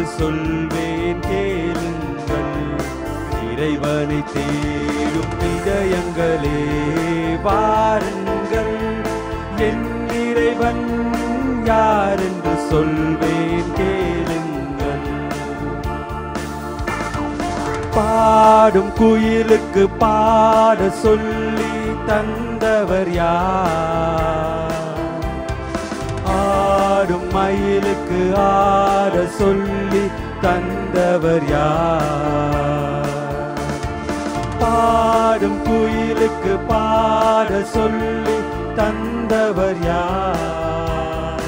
சொல்வேன் கேளுங்கள் இறைவனை தேடும் இதயங்களே வாருங்கள் என் இறைவன் யார் என்று சொல்வேன் கேளுங்கள் பாடும் குயிலுக்கு பாட சொல்லி தந்தவர் யார் ஆடும் மயிலுக்கு ஆட சொல்லி தந்தவர் யார் பாடும் குயிலுக்கு பாட சொல்லி தந்தவர் யார்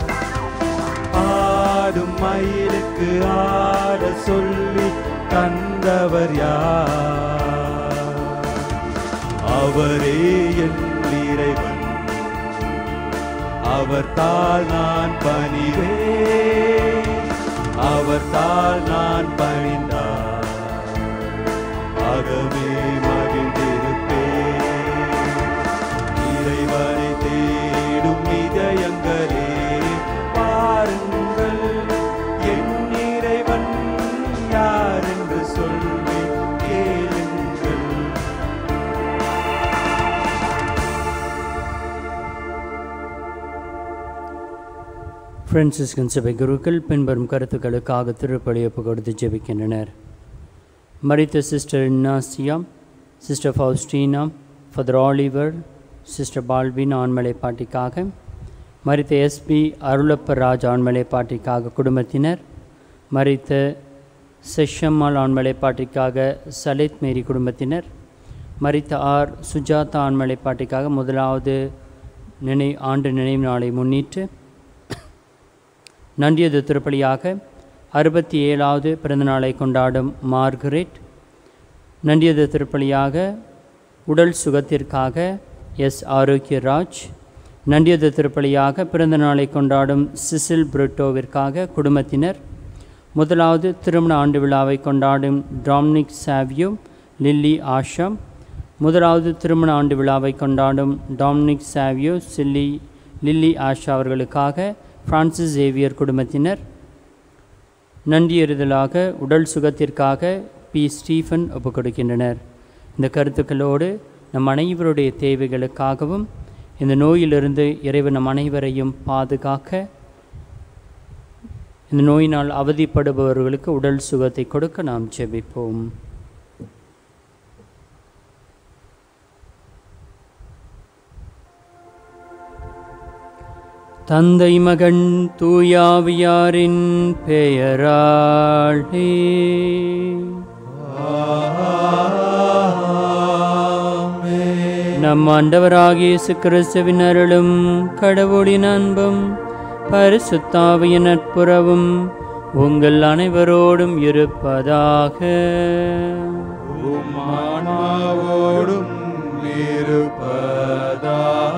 ஆடும் மயிலுக்கு ஆட சொல்லி தந்தவர் யார் அவரே என் இறைவன் அவர் தாள் நான் பணிவேன் அவர் தாள் நான் பணிந்தார் ஆகவே மகிழ்ந்திருப்பேன் இறைவனை தேடும் இதயங்களே பாருங்கள் என் இறைவன் யார் என்று சொல்லி கேளுங்கள் பிரான்சிஸ்கன் சபை குருக்கள் பின்வரும் கருத்துக்களுக்காக திருப்பலி ஒப்பு கொடுத்து ஜெபிக்கின்றனர் மரித்த sister Innasia sister Faustina father Oliver sister பால்வின் ஆண்மலை பாட்டிக்காக மரித்த எஸ்பி அருளப்ப ராஜ் ஆண்மலை பாட்டிக்காக குடும்பத்தினர் மரித்த செஷம்மாள் ஆண்மலை பாட்டிக்காக சலித் மேரி குடும்பத்தினர் மரித்த ஆர் சுஜாதா ஆண்மலை பாட்டிக்காக முதலாவது நினை ஆண்டு நினைவு நாளை முன்னிட்டு நன்றியது திருப்பலியாக அறுபத்தி ஏழாவது பிறந்தநாளை கொண்டாடும் மார்கரெட் நன்றியது திருப்பலியாக உடல் சுகத்திற்காக எஸ் ஆரோக்கியராஜ் நன்றியது திருப்பலியாக பிறந்த நாளை கொண்டாடும் சிசில் புருட்டோவிற்காக குடும்பத்தினர் முதலாவது திருமண ஆண்டு விழாவை கொண்டாடும் டாம்னிக் சாவியோ லில்லி ஆஷா முதலாவது திருமண ஆண்டு விழாவை கொண்டாடும் டாம்னிக் சாவியோ சில்லி லில்லி ஆஷா அவர்களுக்காக பிரான்சிஸ் சேவியர் குடும்பத்தினர் நன்றியறிதலாக உடல் சுகத்திற்காக பி ஸ்டீஃபன் ஒப்புக் கொடுக்கின்றனர் இந்த கருத்துக்களோடு நம் அனைவருடைய தேவைகளுக்காகவும் இந்த நோயிலிருந்து இறைவன் நம் அனைவரையும் பாதுகாக்க இந்த நோயினால் அவதிப்படுபவர்களுக்கு உடல் சுகத்தை கொடுக்க நாம் ஜெபிப்போம் தந்தை மகன் தூயாவியாரின் பெயராளே நம் ஆண்டவராகிய இயேசு கிறிஸ்துவின் அருளும் கடவுளின் அன்பும் பரிசுத்தாவியின் நட்புறவும் உங்கள் அனைவரோடும் இருப்பதாக உம்மானாவோடும் இருப்பதாக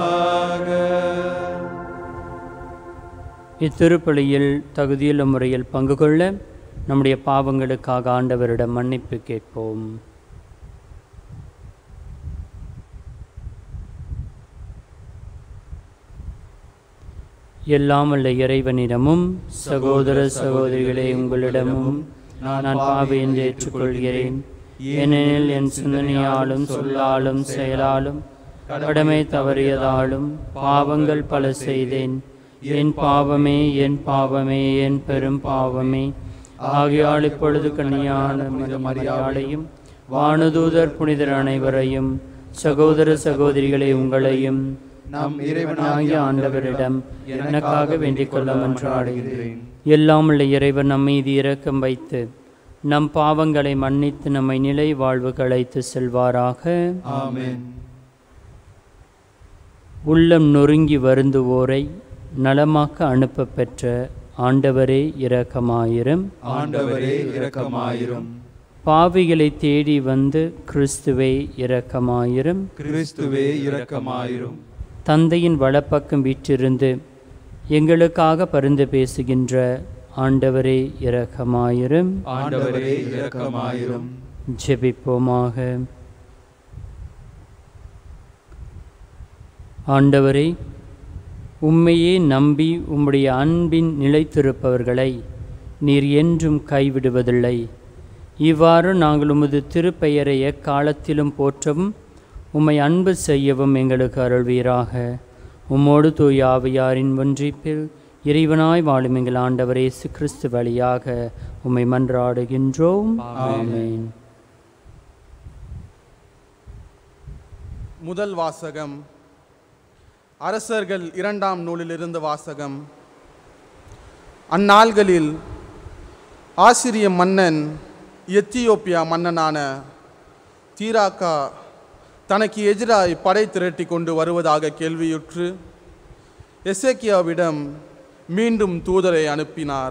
இத்திருப்பலியில் தகுதியுள்ள முறையில் பங்கு கொள்ள நம்முடைய பாவங்களுக்காக ஆண்டவரிடம் மன்னிப்பு கேட்போம் எல்லாம் வல்ல இறைவனிடமும் சகோதர சகோதரிகளே உங்களிடமும் நான் பாவி என்று ஏற்றுக்கொள்கிறேன் ஏனெனில் என் சிந்தனையாலும் சொல்லாலும் செயலாலும் கடமை தவறியதாலும் பாவங்கள் பல செய்தேன் என் பாவமே என் பாவமே என் பெரும் பாவமே ஆகையால் இப்பொழுது கன்னியான மரியாதையும் வானுதூதர் புனிதர் அனைவரையும் சகோதர சகோதரிகளே உங்களையும் நம் இறைவனாகிய ஆண்டவரிடம் எனக்காக வேண்டிக் கொள்ள மன்றாடுகிறேன் எல்லாம் உள்ள இறைவன் நம் மீது இரக்கம் வைத்து நம் பாவங்களை மன்னித்து நம்மை நிலை வாழ்வு களைத்து செல்வாராக ஆமென் உள்ளம் நொறுங்கி வருந்துவோரை நலமாக்க அனுப்பப் பெற்ற ஆண்டவரே இரக்கமாயிரும் ஆண்டவரே இரக்கமாயிரும் பாவிகளை தேடி வந்து கிறிஸ்துவே இரக்கமாயிரும் கிறிஸ்துவே இரக்கமாயிரும் தந்தையின் வலப்பக்கம் வீற்றிருந்து எங்களுக்காக பரிந்து பேசுகின்ற ஆண்டவரே இரக்கமாயிரும் ஆண்டவரே இரக்கமாயிரும் ஜெபிப்போமாக ஆண்டவரே உம்மையே நம்பி உம்முடைய அன்பின் நிலைத்திருப்பவர்களை நீர் என்றும் கைவிடுவதில்லை இவ்வாறு நாங்கள் உமது திருப்பெயரை எக்காலத்திலும் போற்றவும் உம்மை அன்பு செய்யவும் எங்களுக்கு அருள்வீராக உம்மோடு தூய் ஆவியாரின் ஒன்றிப்பில் இறைவனாய் வாழும் எங்கள் ஆண்டவர் இயேசு கிறிஸ்து வழியாக உம்மை மன்றாடுகின்றோம் ஆமென் முதல் வாசகம் அரசர்கள் இரண்டாம் நூலிலிருந்து வாசகம் அந்நாள்களில் ஆசிரிய மன்னன் எத்தியோப்பியா மன்னனான தீராக்கா தனக்கு எதிராய் படை திரட்டி கொண்டு வருவதாக கேள்வியுற்று எசேக்கியாவிடம் மீண்டும் தூதரை அனுப்பினார்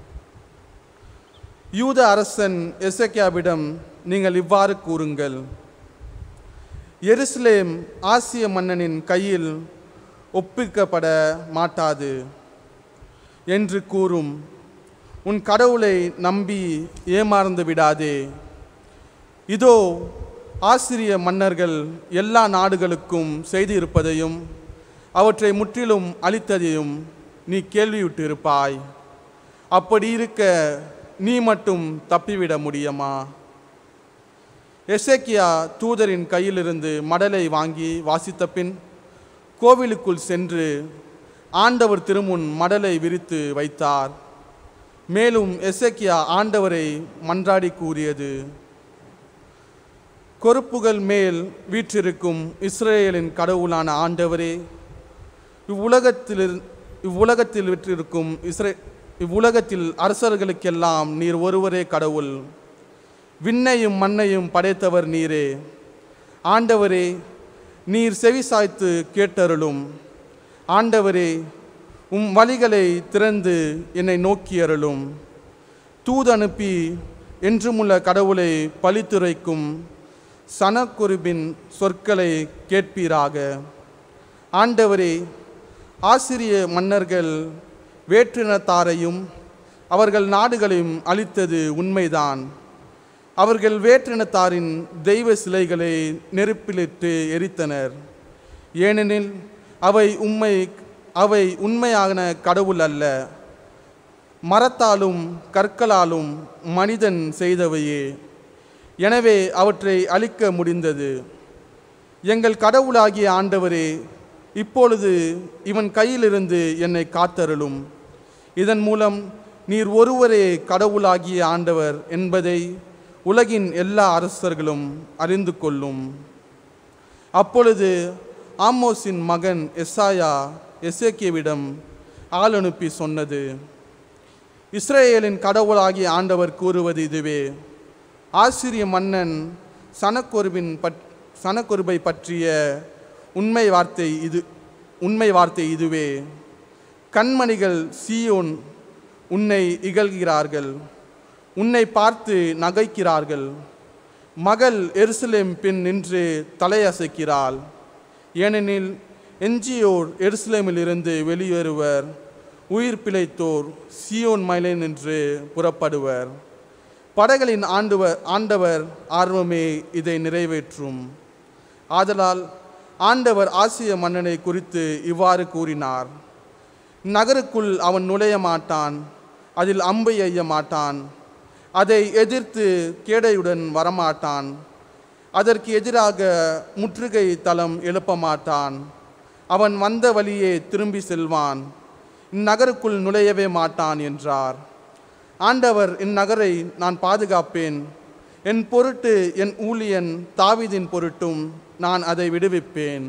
யூத அரசன் எசேக்கியாவிடம் நீங்கள் இவ்வாறு கூறுங்கள் எருசலேம் ஆசிய மன்னனின் கையில் ஒப்பிக்கப்பட மாட்டாது என்று கூறும் உன் கடவுளை நம்பி ஏமாறந்து விடாதே இதோ ஆசிரிய மன்னர்கள் எல்லா நாடுகளுக்கும் செய்திருப்பதையும் அவற்றை முற்றிலும் அழித்ததையும் நீ கேள்வியுற்றிருப்பாய் அப்படி இருக்க நீ மட்டும் தப்பிவிட முடியுமா எசேக்கியா தூதரின் கையிலிருந்து மடலை வாங்கி வாசித்த பின் கோவிலுக்குள் சென்று ஆண்டவர் திருமுன் மடலை விரித்து வைத்தார் மேலும் எசேக்கியா ஆண்டவரை மன்றாடி கூறியது கொறுப்புகள் மேல் வீற்றிருக்கும் இஸ்ரேலின் கடவுளான ஆண்டவரே இவ்வுலகத்தில் இவ்வுலகத்தில் விற்றிருக்கும் இஸ்ரே இவ்வுலகத்தில் அரசர்களுக்கெல்லாம் நீர் ஒருவரே கடவுள் விண்ணையும் மண்ணையும் படைத்தவர் நீரே ஆண்டவரே நீர் செவிசாய்த்து கேட்டருளும் ஆண்டவரே உம் வழிகளை திறந்து என்னை நோக்கி அருளும் தூது அனுப்பி என்றுமுள்ள கடவுளை பழித்துரைக்கும் சனக்குருபின் சொற்களை கேட்பீராக ஆண்டவரே ஆசிரிய மன்னர்கள் வேற்றினத்தாரையும் அவர்கள் நாடுகளையும் அழித்தது உண்மைதான் அவர்கள் வேற்றினத்தாரின் தெய்வ சிலைகளை நெருப்பிலிட்டு எரித்தனர் ஏனெனில் அவை உண்மை அவை உண்மையான கடவுள் அல்ல மரத்தாலும் கற்களாலும் மனிதன் செய்தவையே எனவே அவற்றை அழிக்க முடிந்தது எங்கள் கடவுளாகிய ஆண்டவரே இப்பொழுது இவன் கையிலிருந்து என்னை காத்தருளும் இதன் மூலம் நீர் ஒருவரே கடவுளாகிய ஆண்டவர் என்பதை உலகின் எல்லா அரசர்களும் அறிந்து கொள்ளும் அப்பொழுது ஆமோஸின் மகன் எஸ்ஸாயா எசேக்கியவிடம் ஆள் அனுப்பி சொன்னது இஸ்ரேலின் கடவுளாகிய ஆண்டவர் கூறுவது இதுவே ஆசிரிய மன்னன் சனக்கொருவின் பட் சனக்கொருபை பற்றிய உண்மை வார்த்தை இது உண்மை வார்த்தை இதுவே கண்மணிகள் சீயோன் உன்னை இகழ்கிறார்கள் உன்னை பார்த்து நகைக்கிறார்கள் மகள் எருசலேம் பின் நின்று தலையசைக்கிறாள் ஏனெனில் எஞ்சியோர் எருசலேமிலிருந்து வெளியேறுவர் உயிர் பிழைத்தோர் சியோன் மலை நின்று புறப்படுவர் படைகளின் ஆண்டுவர் ஆண்டவர் ஆர்வமே இதை நிறைவேற்றும் ஆதலால் ஆண்டவர் ஆசிய மன்னனை குறித்து இவ்வாறு கூறினார் நகருக்குள் அவன் நுழைய மாட்டான் அதில் அம்பை எய்ய மாட்டான் அதை எதிர்த்து கேடையுடன் வரமாட்டான் அதற்கு எதிராக முற்றுகை தளம் எழுப்ப மாட்டான் அவன் வந்த வழியே திரும்பி செல்வான் இந்நகருக்குள் நுழையவே மாட்டான் என்றார் ஆண்டவர் இந்நகரை நான் பாதுகாப்பேன் என் பொருட்டு என் ஊழியன் தாவீதின் பொருட்டும் நான் அதை விடுவிப்பேன்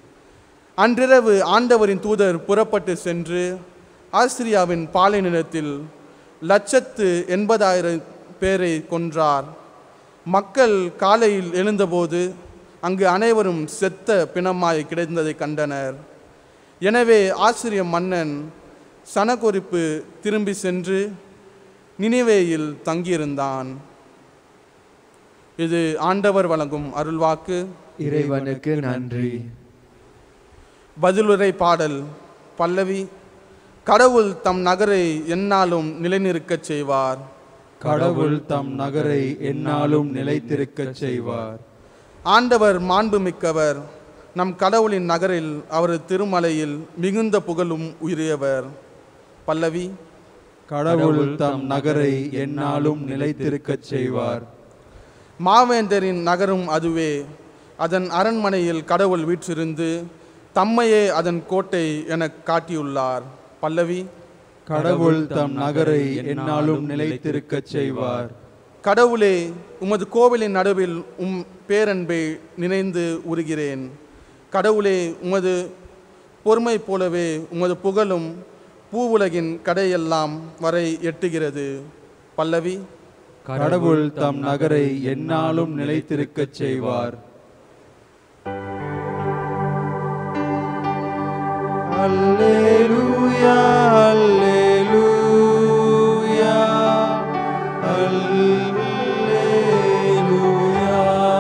அன்றிரவு ஆண்டவரின் தூதர் புறப்பட்டு சென்று ஆஸ்திரியாவின் பாலை நிலத்தில் லட்சத்து எண்பதாயிரம் பேரை கொன்றார் மக்கள் காலையில் எழுந்தபோது அங்கு அனைவரும் செத்த பிணமாய் கிடந்ததை கண்டனர் எனவே ஆசிரிய மன்னன் சனகொறிப்பு திரும்பி சென்று நினிவேயில் தங்கியிருந்தான் இது ஆண்டவர் வழங்கும் அருள்வாக்கு இறைவனுக்கு நன்றி பதிலுரை பாடல் பல்லவி கடவுள் தம் நகரை எந்நாளும் நிலைநிற்கச் செய்வார் கடவுள் தம் நகரை எந்நாளும் நிலைத்திருக்கச் செய்வார் ஆண்டவர் மாண்புமிக்கவர் நம் கடவுளின் நகரில் அவரது திருமலையில் மிகுந்த புகழும் உரியவர் பல்லவி கடவுள் தம் நகரை எந்நாளும் நிலைத்திருக்கச் செய்வார் மாவேந்தரின் நகரும் அதுவே அதன் அரண்மனையில் கடவுள் வீற்றிருந்து தம்மையே அதன் கோட்டை எனக் காட்டியுள்ளார் பல்லவி கடவுள் தம் நகரை எந்நாளும் நிலைத்திருக்கச் செய்வார் கடவுளே உமது கோவிலின் நடுவில் உம் பேரன்பை நினைந்து உருகிறேன் கடவுளே உமது பொறுமை போலவே உமது புகழும் பூவுலகின் கடையெல்லாம் வரை எட்டுகிறது பல்லவி கடவுள் தம் நகரை எந்நாளும் நிலைத்திருக்கச் செய்வார் அல்லேலூயா அல்லேலூயா அல்லேலூயா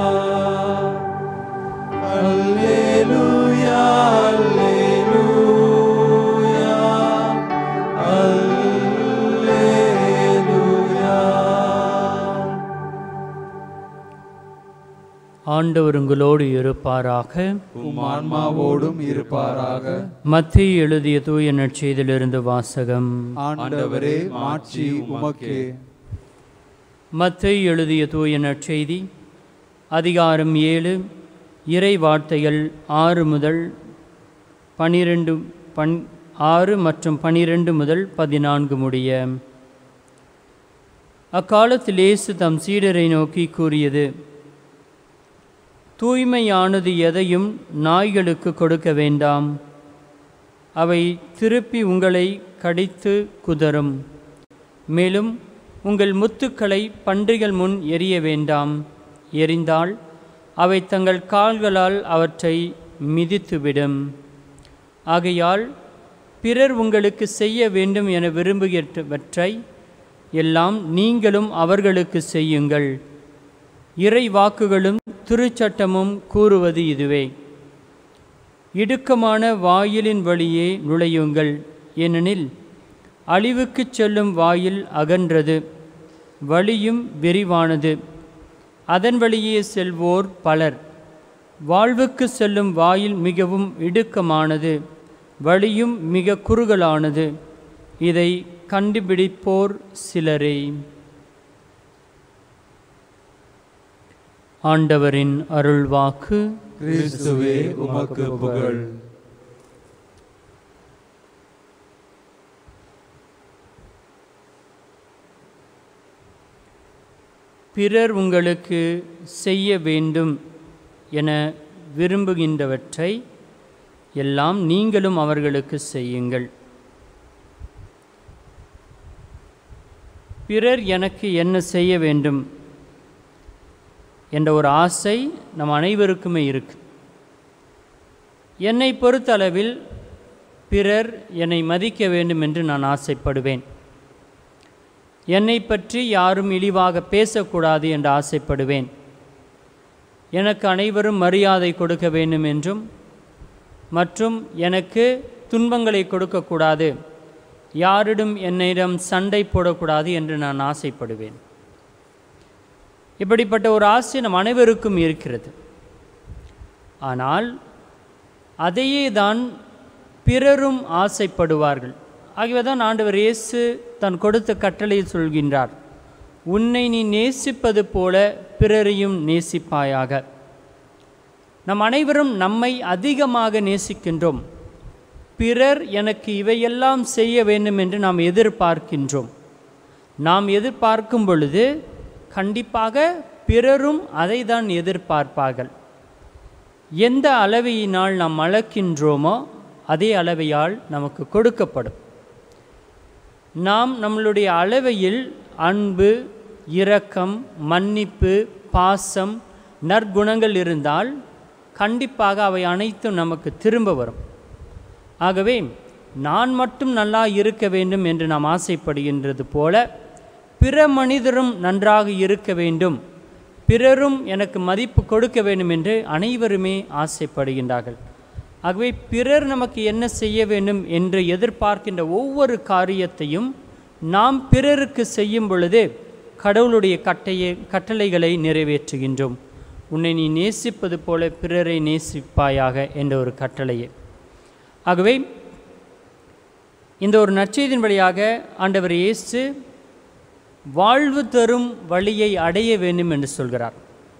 அல்லேலூயா அல்லேலூயா அல்லேலூயா ஆண்டவர் உங்களோடு இருப்பாராக உம் ஆன்மாவோடும் இருப்பாராக மத்திய எழுதிய தூய நற்செய்தியிலிருந்து வாசகம் ஆண்டவரே மாட்சி உமக்கே மத்திய எழுதிய தூய நற்செய்தி அதிகாரம் ஏழு இறை வார்த்தைகள் ஆறு முதல் பனிரெண்டு பன் ஆறு மற்றும் பனிரெண்டு முதல் பதினான்கு முடிய அக்காலத்தில் இயேசு தம் சீடரை நோக்கி கூறியது தூய்மையானது எதையும் நாய்களுக்கு கொடுக்க வேண்டாம் அவை திருப்பி உங்களை கடித்து குதறும் மேலும் உங்கள் முத்துக்களை பன்றிகள் முன் எரிய வேண்டாம் எரிந்தால் அவை தங்கள் கால்களால் அவற்றை மிதித்துவிடும் ஆகையால் பிறர் உங்களுக்கு செய்ய வேண்டும் என விரும்புகிறவற்றை எல்லாம் நீங்களும் அவர்களுக்கு செய்யுங்கள் இறை வாக்குகளும் திருச்சட்டமும் கூறுவது இதுவே இடுக்கமான வாயிலின் வழியே நுழையுங்கள் ஏனெனில் அழிவுக்குச் செல்லும் வாயில் அகன்றது வழியும் விரிவானது அதன் வழியே செல்வோர் பலர் வாழ்வுக்கு செல்லும் வாயில் மிகவும் இடுக்கமானது வழியும் மிக குறுகலானது இதை கண்டுபிடிப்போர் சிலரே ஆண்டவரின் அருள்வாக்கு கிறிஸ்துவே உமக்கு புகழ் பிறர் உங்களுக்கு செய்ய வேண்டும் என விரும்புகின்றவற்றை எல்லாம் நீங்களும் அவர்களுக்கு செய்யுங்கள் பிறர் எனக்கு என்ன செய்ய வேண்டும் என்ற ஒரு ஆசை நம் அனைவருக்குமே இருக்கு என்னை பொறுத்தளவில் பிறர் என்னை மதிக்க வேண்டும் என்று நான் ஆசைப்படுவேன் என்னை பற்றி யாரும் இழிவாக பேசக்கூடாது என்று ஆசைப்படுவேன் எனக்கு அனைவரும் மரியாதை கொடுக்க வேண்டும் என்றும் மற்றும் எனக்கு துன்பங்களை கொடுக்கக்கூடாது யாரிடம் என்னிடம் சண்டை போடக்கூடாது என்று நான் ஆசைப்படுவேன் இப்படிப்பட்ட ஒரு ஆசை நம் அனைவருக்கும் இருக்கிறது ஆனால் அதையே தான் பிறரும் ஆசைப்படுவார்கள் ஆகவே தான் ஆண்டவர் இயேசு தன் கொடுத்த கட்டளையில் சொல்கின்றார் உன்னை நீ நேசிப்பது போல பிறரையும் நேசிப்பாயாக நம் அனைவரும் நம்மை அதிகமாக நேசிக்கின்றோம் பிறர் எனக்கு இவையெல்லாம் செய்ய வேண்டும் என்று நாம் எதிர்பார்க்கின்றோம் நாம் எதிர்பார்க்கும் பொழுது கண்டிப்பாக பிறரும் அதை தான் எதிர்பார்ப்பார்கள் எந்த அளவையினால் நாம் அளக்கின்றோமோ அதே அளவையால் நமக்கு கொடுக்கப்படும் நாம் நம்மளுடைய அளவையில் அன்பு இரக்கம் மன்னிப்பு பாசம் நற்குணங்கள் இருந்தால் கண்டிப்பாக அவை அனைத்தும் நமக்கு திரும்ப வரும் ஆகவே நான் மட்டும் நல்லா இருக்க வேண்டும் என்று நாம் ஆசைப்படுகின்றது போல பிற மனிதரும் நன்றாக இருக்க வேண்டும் பிறரும் எனக்கு மதிப்பு கொடுக்க வேண்டும் என்று அனைவருமே ஆசைப்படுகின்றார்கள் ஆகவே பிறர் நமக்கு என்ன செய்ய வேண்டும் என்று எதிர்பார்க்கின்ற ஒவ்வொரு காரியத்தையும் நாம் பிறருக்கு செய்யும் பொழுது கடவுளுடைய கட்டையை கட்டளைகளை நிறைவேற்றுகின்றோம் உன்னை நீ நேசிப்பது போல பிறரை நேசிப்பாயாக என்ற ஒரு கட்டளையே ஆகவே இந்த ஒரு நற்செய்தியின் வழியாக ஆண்டவர் இயேசு வாழ்வு தரும் வழியை அடைய வேண்டும் என்று சொல்கிறார்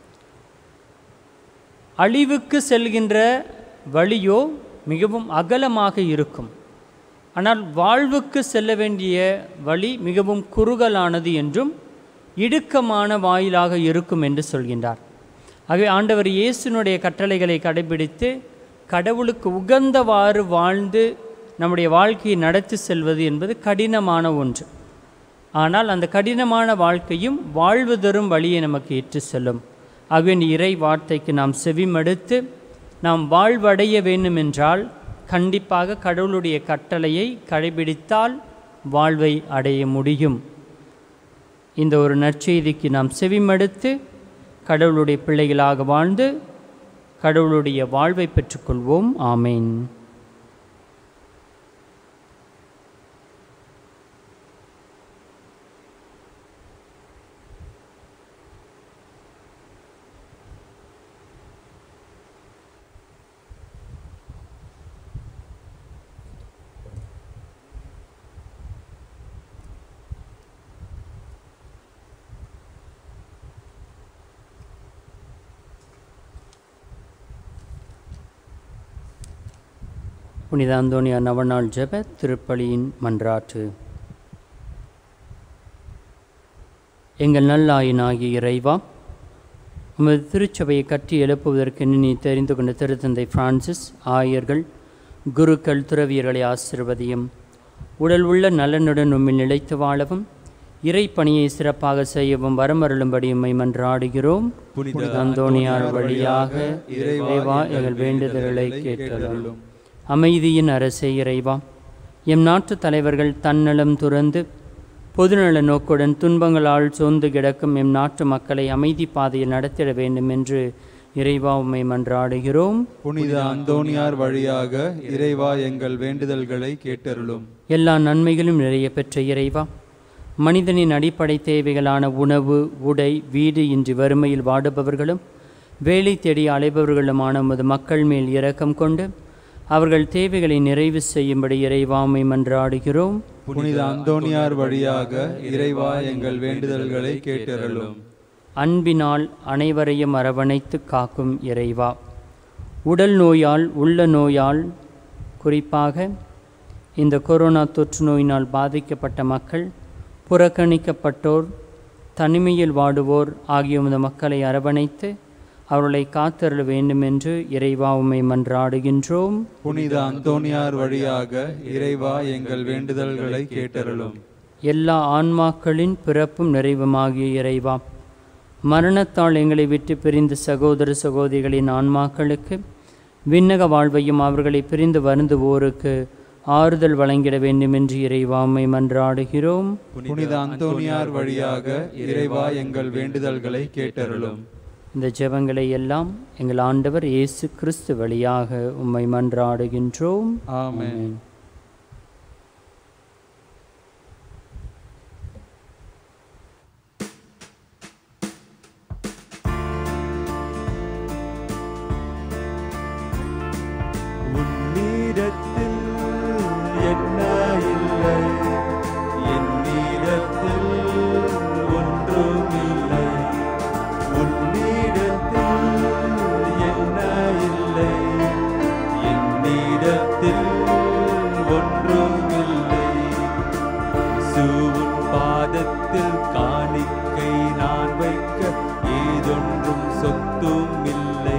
அழிவுக்கு செல்கின்ற வழியோ மிகவும் அகலமாக இருக்கும் ஆனால் வாழ்வுக்கு செல்ல வேண்டிய வழி மிகவும் குறுகலானது என்றும் இடுக்கமான வாயிலாக இருக்கும் என்று சொல்கின்றார் ஆகவே ஆண்டவர் இயேசுனுடைய கட்டளைகளை கடைபிடித்து கடவுளுக்கு உகந்தவாறு வாழ்ந்து நம்முடைய வாழ்க்கையை நடத்தி செல்வது என்பது கடினமான ஒன்று ஆனால் அந்த கடினமான வாழ்க்கையும் வாழ்வு தரும் வழியை நமக்கு ஏற்று செல்லும் ஆகவே இந்த இறை வார்த்தைக்கு நாம் செவிமடுத்து நாம் வாழ்வடைய வேண்டுமென்றால் கண்டிப்பாக கடவுளுடைய கட்டளையை கடைபிடித்தால் வாழ்வை அடைய முடியும் இந்த ஒரு நற்செய்திக்கு நாம் செவிமடுத்து கடவுளுடைய பிள்ளைகளாக வாழ்ந்து கடவுளுடைய வாழ்வை பெற்றுக்கொள்வோம் ஆமேன் புனித அந்தோனியா நவநாள் ஜெப திருப்பலியின் மன்றாற்று எங்கள் நல்லாயினாகிய இறைவா உமது திருச்சபையை கட்டி எழுப்புவதற்கு நீ தெரிந்து கொண்ட திருத்தந்தை பிரான்சிஸ் ஆயர்கள் குருக்கள் துறவியர்களை ஆசிர்வதியும் உடல் உள்ள நலனுடன் உம்மில் நிலைத்து வாழவும் இறை பணியை சிறப்பாக செய்யவும் வரமருளும்படி உம்மை மன்றாடுகிறோம் புனித அந்தோணியார் வழியாக இறைவா எங்கள் வேண்டுதல்களை கேட்டருளும் அமைதியின் அரசே இறைவா எம் நாட்டு தலைவர்கள் தன்னலம் துறந்து பொதுநல நோக்குடன் துன்பங்களால் சோர்ந்து கிடக்கும் எம் நாட்டு மக்களை அமைதி பாதையில் நடத்திட வேண்டும் என்று இறைவா உம்மை மன்றாடுகிறோம் புனித அந்தோணியார் வழியாக இறைவா எங்கள் வேண்டுதல்களை கேட்டருளும் எல்லா நன்மைகளும் நிறைய பெற்ற இறைவா மனிதனின் அடிப்படை தேவைகளான உணவு உடை வீடு இன்றி வறுமையில் வாடுபவர்களும் வேலை தேடி அலைபவர்களுமான உமது மக்கள் மேல் இரக்கம் கொண்டு அவர்கள் தேவைகளை நிறைவு செய்யும்படி இறைவாமை மன்றாடுகிறோம் புனித அந்தோணியார் வழியாக இறைவா எங்கள் வேண்டுதல்களை கேட்டருளும் அன்பினால் அனைவரையும் அரவணைத்து காக்கும் இறைவா உடல் நோயால் உள்ள நோயால் குறிப்பாக இந்த கொரோனா தொற்று நோயினால் பாதிக்கப்பட்ட மக்கள் புறக்கணிக்கப்பட்டோர் தனிமையில் வாடுவோர் ஆகிய உமது மக்களை அரவணைத்து அவர்களை காத்தருள வேண்டும் என்று இறைவா உம்மை மன்றாடுகின்றோம் புனித அந்தோணியார் வழியாக இறைவா எங்கள் வேண்டுதல்களை கேட்டருளும் எல்லா ஆன்மாக்களின் பிறப்பும் நிறைவுமாகிய இறைவா மரணத்தால் எங்களை விட்டு பிரிந்த சகோதர சகோதரிகளின் ஆன்மாக்களுக்கு விண்ணக வாழ்வையும் அவர்களை பிரிந்து வருந்துவோருக்கு ஆறுதல் வழங்கிட வேண்டும் என்று இறைவாமை மன்றாடுகிறோம் புனித அந்தோணியார் வழியாக இறைவா எங்கள் வேண்டுதல்களை கேட்டருளும் இந்த ஜெபங்களை எல்லாம் எங்கள் ஆண்டவர் இயேசு கிறிஸ்து வழியாக உம்மை மன்றாடுகின்றோம் ஆமென் உன்னிடத்தில் என்ன இல்லை என்னிடத்தில் ஒன்றுமில்லை உன்னிடத்தில் என்ன இல்லை என்னிடத்தில் ஒன்றுமில்லை இயேசுவின் பாதத்தில் காணிக்கை நான் வைக்க ஏதொன்றும் சொத்தும் இல்லை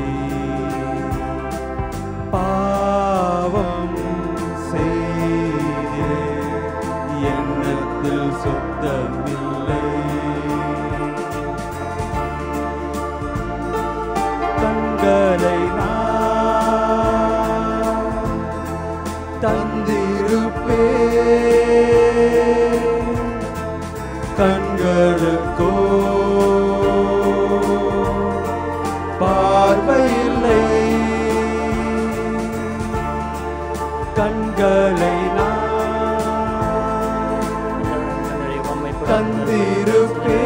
பாவம் செய்தே எண்ணத்தில் சுத்தமில்லை கண்களை நான் தந்திருப்பே கண்களுக்கோ பார்வையில்லை கண்களை நான் தந்திருப்பே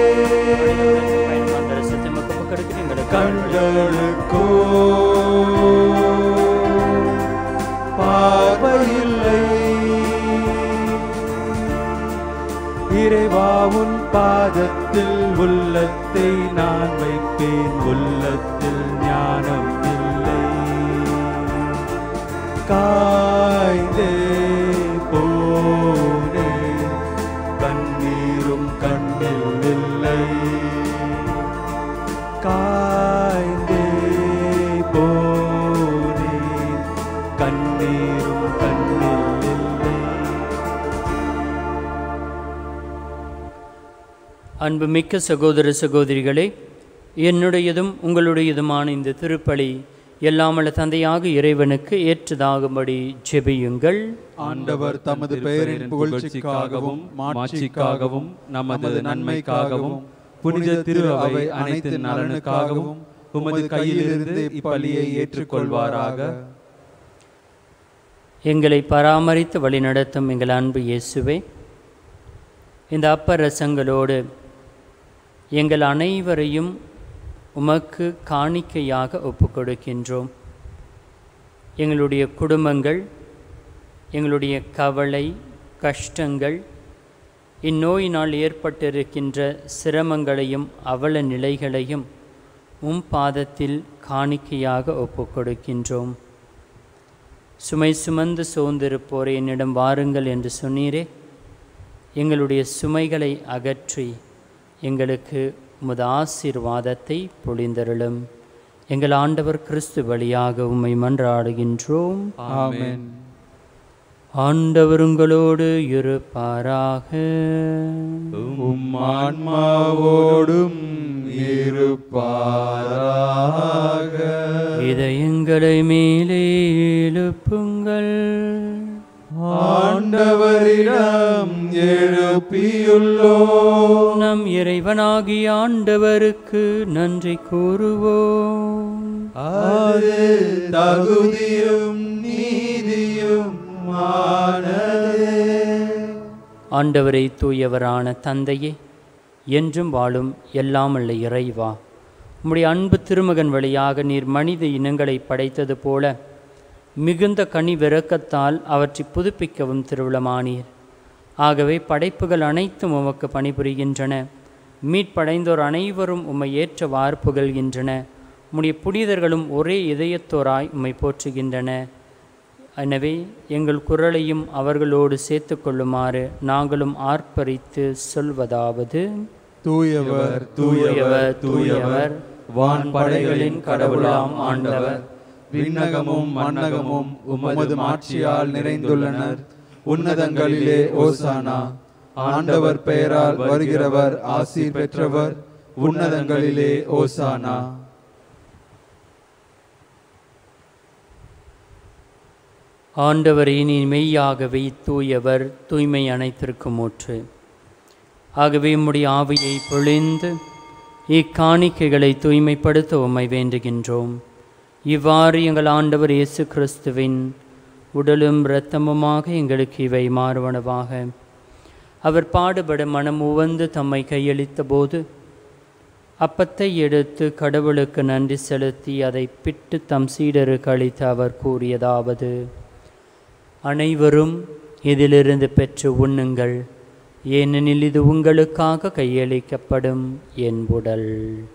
கண்களுக்கோ பார்வையில்லை இறைவா உன் பாதத்தில் உள்ளத்தை நான் வைப்பேன் உள்ளத்தில் ஞானம் இல்லை காய்ந்தே போனே கண்ணீரும் கண்ணில் இல்லை காய்ந்தே போனே கண்ணீரும் கண்ணில் இல்லை அன்புமிக்க சகோதர சகோதரிகளே என்னுடையதும் உங்களுடையதுமான இந்த திருப்பலி எல்லாமல்ல தந்தையாக இறைவனுக்கு ஏற்றதாகும்படி ஜெபியுங்கள் ஆண்டவர் தமது பெயரின் புகழ்ச்சிக்காகவும் மாட்சிக்காகவும் நமது நன்மைக்காகவும் புனித திரு அவை அனைத்து நலனுக்காகவும் உமது கையிலிருந்து இப்பலியை ஏற்றுக்கொள்வாராக எங்களை பராமரித்து வழிநடத்தும் எங்கள் அன்பு இயேசுவே இந்த அப்பரசங்களோடு எங்கள் அனைவரையும் உமக்கு காணிக்கையாக ஒப்புக்கொடுக்கின்றோம் எங்களுடைய குடும்பங்கள் எங்களுடைய கவலை கஷ்டங்கள் இந்நோயினால் ஏற்பட்டிருக்கின்ற சிரமங்களையும் அவல நிலைகளையும் உம் பாதத்தில் காணிக்கையாக ஒப்புக்கொடுக்கின்றோம் சுமை சுமந்து சோர்ந்திருப்போரே என்னிடம் வாருங்கள் என்று சொன்னீரே எங்களுடைய சுமைகளை அகற்றி எங்களுக்கு உமது ஆசீர்வாதத்தை பொழிந்தருளும் எங்கள் ஆண்டவர் கிறிஸ்து வழியாக உம்மை மன்றாடுகின்றோம் ஆமென் ஆண்டவர் உங்களோடு இருப்பாராக உம் ஆன்மாவோடும் இருப்பாராக இதயங்களை மேலே எழுப்புங்கள் ஆண்டவரிடம் எழுப்பியுள்ளோ நம் இறைவனாகிய ஆண்டவருக்கு நன்றி கூறுவோம் அது தகுதியும் நீதியும் ஆனதே ஆண்டவரை தூயவரான தந்தையே என்றும் வாழும் எல்லாமல்ல இறைவா உம்முடைய அன்பு திருமகன் வழியாக நீர் மனித இனங்களை படைத்தது போல மிகுந்த கனி விரக்கத்தால் அவற்றை புதுப்பிக்கவும் திருவிழமானீர் ஆகவே படைப்புகள் அனைத்தும் உமக்கு பணிபுரிகின்றன மீட்படைந்தோர் அனைவரும் உம்மை ஏற்ற வார்ப்புகள்கின்றன உம்முடைய புனிதர்களும் ஒரே இதயத்தோராய் உம்மை போற்றுகின்றன எனவே எங்கள் குரலையும் அவர்களோடு சேர்த்து கொள்ளுமாறு நாங்களும் ஆர்ப்பரித்து சொல்வதாவது தூயவர் தூயவர் தூயவர் வான் படைகளின் கடவுளாம் ஆண்டவர் விண்ணகமும் மன்னகமும் உமது மாட்சியால் நிறைந்துள்ளனர் உன்னதங்களிலே ஓசானா ஆண்டவர் பெயரால் வருகிறவர் ஆசீர் பெற்றவர் உன்னதங்களிலே ஓசானா ஆண்டவரே நீ மெய்யாகவே தூயவர் தூய்மை அனைத்திற்கும் ஊற்று ஆகவே உம்முடைய ஆவியை பொழிந்து இக்காணிக்கைகளை தூய்மைப்படுத்த உம்மை வேண்டுகின்றோம் இவ்வாறு எங்கள் ஆண்டவர் இயேசு கிறிஸ்துவின் உடலும் இரத்தமுமாக எங்களுக்கு இவை மாறுவனவாக அவர் பாடுபட மனம் உவந்து தம்மை கையளித்த போது அப்பத்தை எடுத்து கடவுளுக்கு நன்றி செலுத்தி அதை பிட்டு தம் சீடருக்கு அளித்து அவர் கூறியதாவது அனைவரும் இதிலிருந்து பெற்று உண்ணுங்கள் ஏனெனில் இது உங்களுக்காக கையளிக்கப்படும் என் உடல்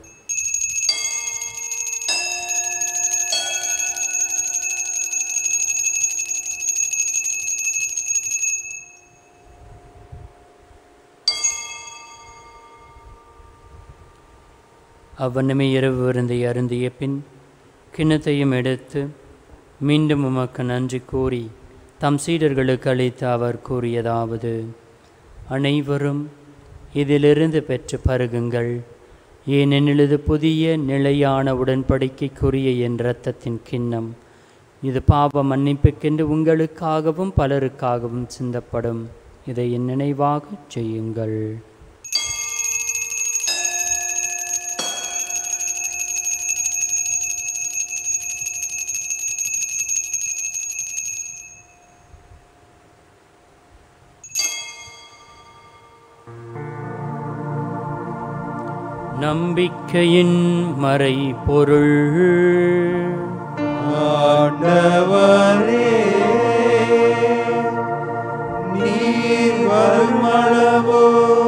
அவ்வண்ணமே இரவு விருந்தை அருந்திய பின் கிண்ணத்தையும் எடுத்து மீண்டும் உமக்கு நன்றி கூறி தம் சீடர்களுக்கு அளித்து அவர் கூறியதாவது அனைவரும் இதிலிருந்து பெற்று பருகுங்கள் ஏனெனில் இது புதிய நிலையான உடன்படிக்கைக்குரிய என் இரத்தத்தின் கிண்ணம் இது பாவ மன்னிப்புக்கென்று உங்களுக்காகவும் பலருக்காகவும் சிந்தப்படும் இதை என் நினைவாகச் செய்யுங்கள் நம்பிக்கையின் மறை பொருள் ஆண்டவரே நீர் வருமளவோ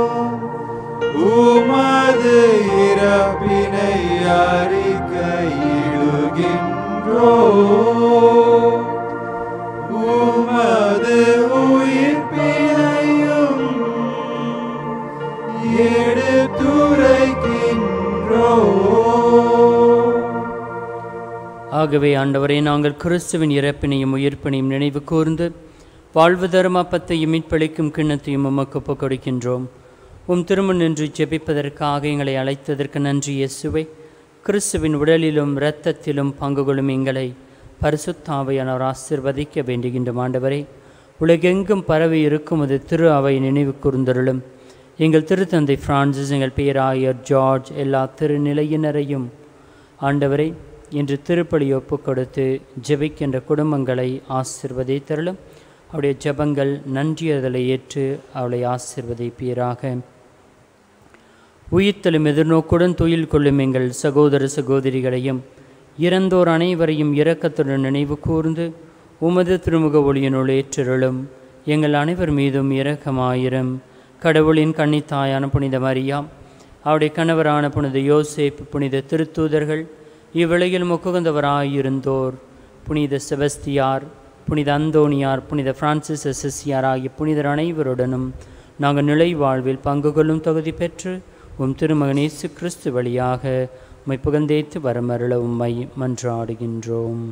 ஆகவே ஆண்டவரே நாங்கள் கிறிஸ்துவின் இறப்பினையும் உயிர்ப்பினையும் நினைவு கூர்ந்து வாழ்வு தரும் அப்பத்தையும் மீட்பளிக்கும் கிண்ணத்தையும் உமக்கு ஒப்புக் கொடுக்கின்றோம் உம் திருமண் நின்று ஜெபிப்பதற்காக எங்களை அழைத்ததற்கு நன்றி இயேசுவே கிறிஸ்துவின் உடலிலும் இரத்தத்திலும் பங்கு கொள்ளும் எங்களை பரிசுத்தாவையானவர் ஆசிர்வதிக்க வேண்டுகின்ற ஆண்டவரே உலகெங்கும் பரவி இருக்கும் அது திரு அவை நினைவு கூர்ந்தருளும் எங்கள் திருத்தந்தை பிரான்சிஸ் எங்கள் பேராயர் ஜார்ஜ் எல்லா திருநிலையினரையும் ஆண்டவரை இன்று திருப்பலி ஒப்புக் கொடுத்து ஜெபிக்கின்ற குடும்பங்களை ஆசிர்வதித்தருளும் அவருடைய ஜெபங்கள் நன்றியதலை ஏற்று அவளை ஆசிர்வதிப்பீராக உயிர்த்தலும் எதிர்நோக்குடன் துயில் கொள்ளும் எங்கள் சகோதர சகோதரிகளையும் இறந்தோர் அனைவரையும் இரக்கத்துடன் நினைவு கூர்ந்து உமது திருமுக ஒளியினுள் ஏற்றருளும் எங்கள் அனைவர் மீதும் இரக்கமாயிரும் கடவுளின் கன்னித்தாயான புனித மரியாம் அவருடைய கணவரான புனித யோசேப் புனித திருத்தூதர்கள் இவ்விலையில் முக்குகந்தவராயிருந்தோர் புனித செபஸ்தியார் புனித அந்தோனியார் புனித பிரான்சிஸ் அசிசியார் ஆகிய புனிதர் அனைவருடனும் நாங்கள் நிலை வாழ்வில் பங்கு கொள்ளும் தகுதி பெற்று உம் திருமகன் இயேசு கிறிஸ்து வழியாக உம்மை புகழ்ந்தேத்து வரமருள உம்மை மன்றாடுகின்றோம்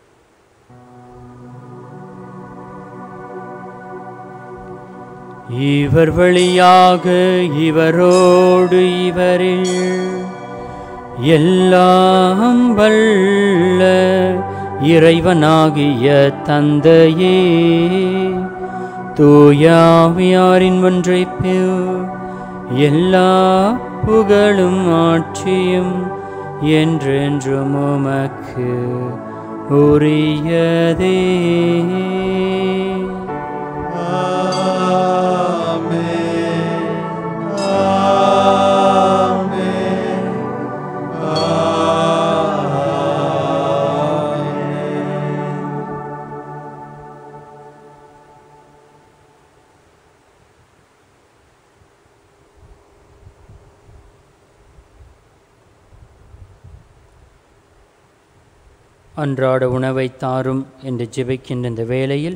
இவர் வழியாக இவரோடு இவரில் எல்லாம் வல்ல இறைவனாகிய தந்தையே தூயாவியாரின் ஒன்றைப்பில் எல்லா புகழும் ஆட்சியும் என்றென்றும் உமக்கு உரியதே அன்றாட உணவை தாரும் என்று ஜெபிக்கின்ற இந்த வேளையில்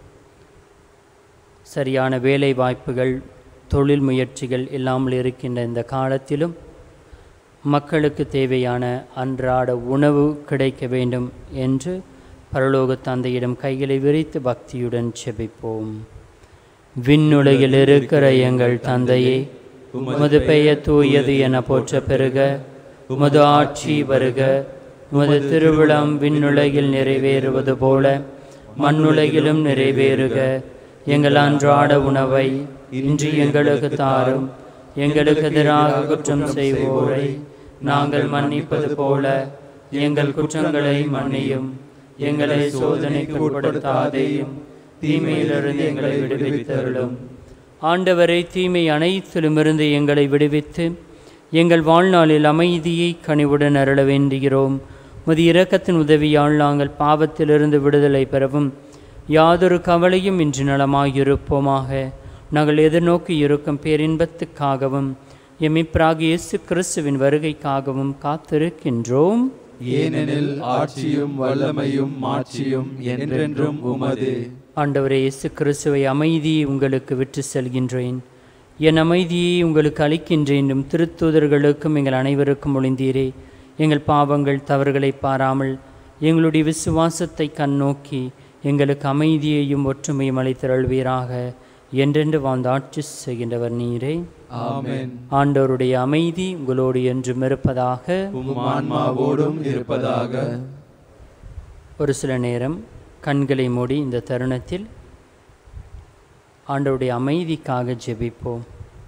சரியான வேலை வாய்ப்புகள் தொழில் முயற்சிகள் இல்லாமல் இருக்கின்ற இந்த காலத்திலும் மக்களுக்கு தேவையான அன்றாட உணவு கிடைக்க வேண்டும் என்று பரலோக தந்தையிடம் கைகளை விரித்து பக்தியுடன் செபிப்போம் விண்ணுலகில் இருக்கிற எங்கள் தந்தையே உமது பெயர் தூயது என போற்ற பெருக உமது ஆட்சி வருக உமது திருவிழம் விண்ணுலகில் நிறைவேறுவது போல மண்ணுலகிலும் நிறைவேறுக எங்கள் அன்றாட உணவை இன்று எங்களுக்கு தாரும் எங்களுக்கு எதிராக குற்றம் செய்வோரை நாங்கள் மன்னிப்பது போல எங்கள் குற்றங்களை மன்னியும் எங்களை சோதனைக்கு உட்படுத்தாதேயும் தீமையிலிருந்து எங்களை விடுவித்தருளும் ஆண்டவரை தீமை அனைத்திலுமிருந்து எங்களை விடுவித்து எங்கள் வாழ்நாளில் அமைதியை கனிவுடன் அருள வேண்டுகிறோம் முது இரக்கத்தின் உதவியால் நாங்கள் பாவத்திலிருந்து விடுதலை பெறவும் யாதொரு கவலையும் இன்று நலமாயிருப்போமாக நாங்கள் எதிர்நோக்கி இருக்கும் பேரின்பத்துக்காகவும் எமிப்ராக இயேசு கிறிஸ்துவின் வருகைக்காகவும் காத்திருக்கின்றோம் ஏனெனில் ஆட்சியும் வல்லமையும் மாட்சியும் என்றென்றும் உமது ஆண்டவரே இயேசு கிறிஸ்துவை அமைதியை உங்களுக்கு விட்டு செல்கின்றேன் என் அமைதியை உங்களுக்கு அளிக்கின்றேன் என்றும் திருத்தூதர்களுக்கும் எங்கள் அனைவருக்கும் ஒளிந்தீரே எங்கள் பாவங்கள் தவறுகளை பாராமல் எங்களுடைய விசுவாசத்தை கண்ணோக்கி எங்களுக்கு அமைதியையும் ஒற்றுமையும் அளித்தருள்வீராக என்றென்று வாழ்ந்து ஆட்சி செய்கின்றவர் நீரே ஆமென் ஆண்டவருடைய அமைதி உங்களோடு என்றும் இருப்பதாக உம் ஆன்மாவோடும் இருப்பதாக ஒரு சில நேரம் கண்களை மூடி இந்த தருணத்தில் ஆண்டவருடைய அமைதிக்காக ஜெபிப்போம்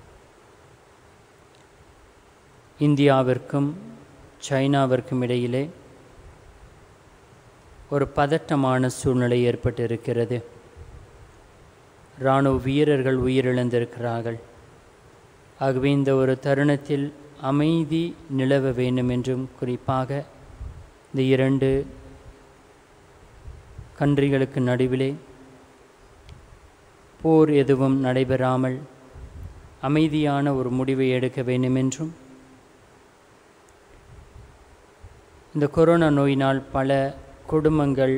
இந்தியாவிற்கும் சைனாவிற்கும் இடையிலே ஒரு பதட்டமான சூழ்நிலை ஏற்பட்டிருக்கிறது இராணுவ வீரர்கள் உயிரிழந்திருக்கிறார்கள் ஆகவே இந்த ஒரு தருணத்தில் அமைதி நிலவ வேண்டும் என்றும் குறிப்பாக இந்த இரண்டு கன்றிகளுக்கு நடுவிலே போர் எதுவும் நடைபெறாமல் அமைதியான ஒரு முடிவை எடுக்க வேண்டும் என்றும் இந்த கொரோனா நோயினால் பல குடும்பங்கள்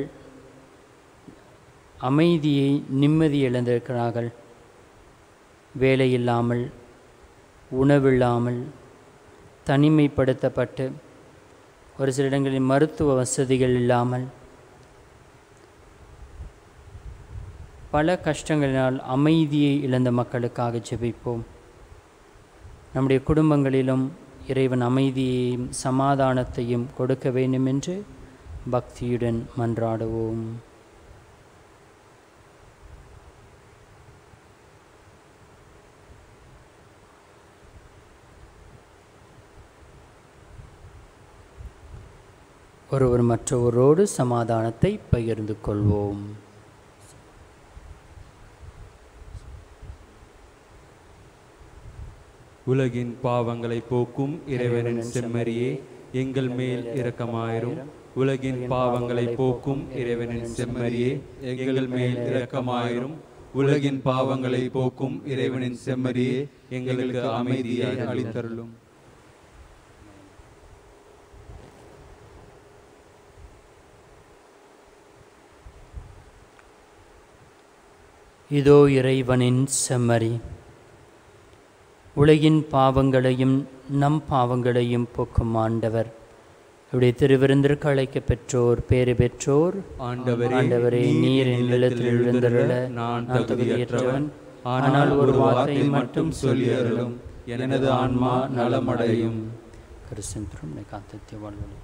அமைதியை நிம்மதி இழந்திருக்கிறார்கள் வேலை இல்லாமல் உணவில்லாமல் தனிமைப்படுத்தப்பட்டு ஒரு சில இடங்களில் மருத்துவ வசதிகள் இல்லாமல் பல கஷ்டங்களினால் அமைதியை இழந்த மக்களுக்காக ஜெபிப்போம் நம்முடைய குடும்பங்களிலும் இறைவன் அமைதியையும் சமாதானத்தையும் கொடுக்க வேண்டும் என்று பக்தியுடன் மன்றாடுவோம் ஒருவர் மற்றவரோடு சமாதானத்தை பகிர்ந்து கொள்வோம் உலகின் பாவங்களை போக்கும் இறைவனின் செம்மறியே எங்கள் மேல் இரக்கமாயிரும் உலகின் பாவங்களை போக்கும் இறைவனின் செம்மறியே எங்கள் மேல் இரக்கமாயிரும் உலகின் பாவங்களை போக்கும் இறைவனின் செம்மறியே எங்களுக்கு அமைதியை அளித்தருளும் இதோ இறைவனின் செம்மறி உலகின் பாவங்களையும் நம் பாவங்களையும் போக்கும் ஆண்டவர் இப்படி திருவிருந்திற்கு அழைக்கப் பெற்றோர் பேறு பெற்றோர் ஆண்டவரே ஆண்டவரே நீர் என் இல்லத்தில் எழுந்தருள நான் நான் தகுதியற்றவன் தகுதியற்றவன் ஆனால் ஒரு வார்த்தை மட்டும் சொல்லி அருளும் எனது ஆன்மா நலமடையும் கிறிஸ்தன் காத்தத்திய வாழ்வழி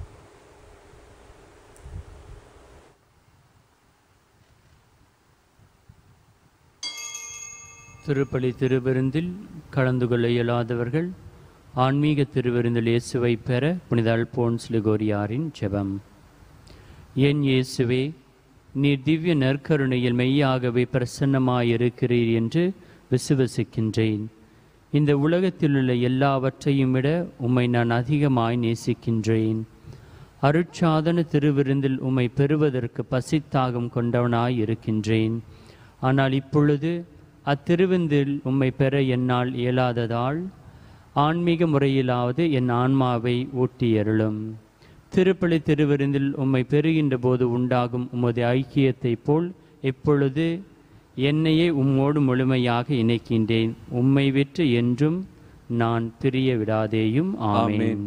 திருப்பலி திருவிருந்தில் கலந்து கொள்ள இயலாதவர்கள் ஆன்மீக திருவிருந்தில் இயேசுவை பெற புனித அல்போன்ஸ் லிகோரியாரின் ஜெபம் என் இயேசுவே நீர் திவ்ய நற்கருணையில் மெய்யாகவே பிரசன்னமாயிருக்கிறீர் என்று விசுவசிக்கின்றேன் இந்த உலகத்தில் உள்ள எல்லாவற்றையும் விட உம்மை நான் அதிகமாய் நேசிக்கின்றேன் அருட்சாதன திருவிருந்தில் உம்மை பெறுவதற்கு பசித்தாகம் கொண்டவனாய் இருக்கின்றேன் ஆனால் இப்பொழுது அத்திருவிந்தில் உம்மை பெற என்னால் இயலாததால் ஆன்மீக முறையிலாவது என் ஆன்மாவை ஊட்டியருளும் திருப்பலி திருவிருந்தில் உம்மை பெறுகின்ற போது உண்டாகும் உமது ஐக்கியத்தைப் போல் இப்பொழுது என்னையே உம்மோடு முழுமையாக இணைக்கின்றேன் உம்மை விற்று என்றும் நான் பிரிய விடாதேயும் ஆமென் ஆமென்.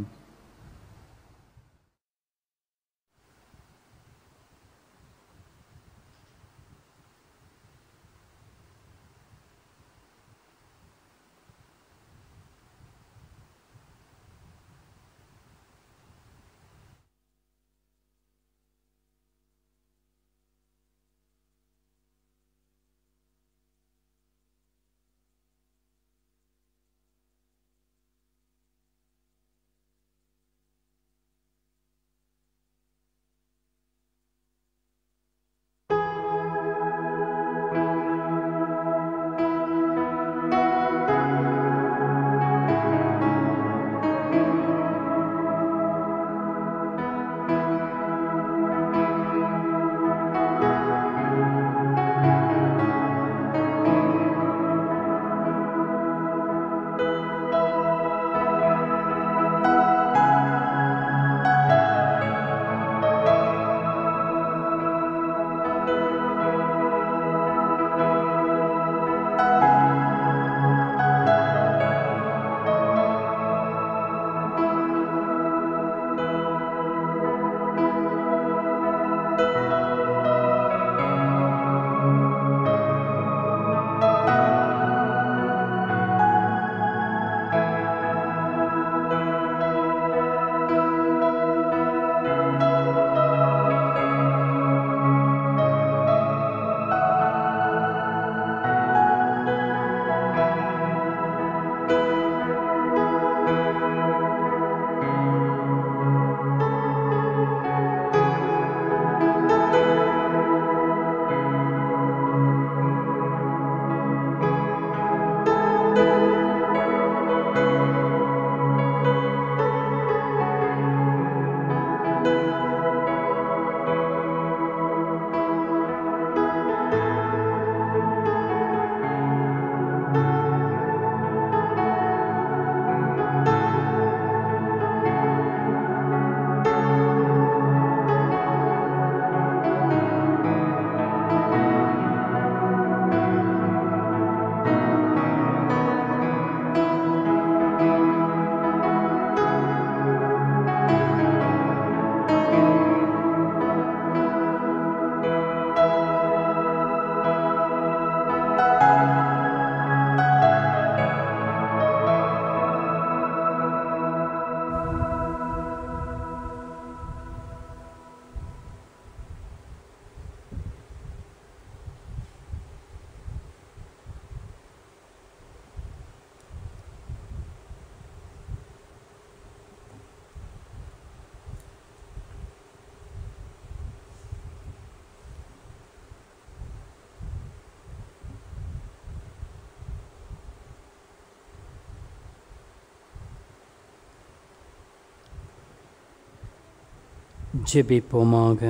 ஜெபிப்போமாக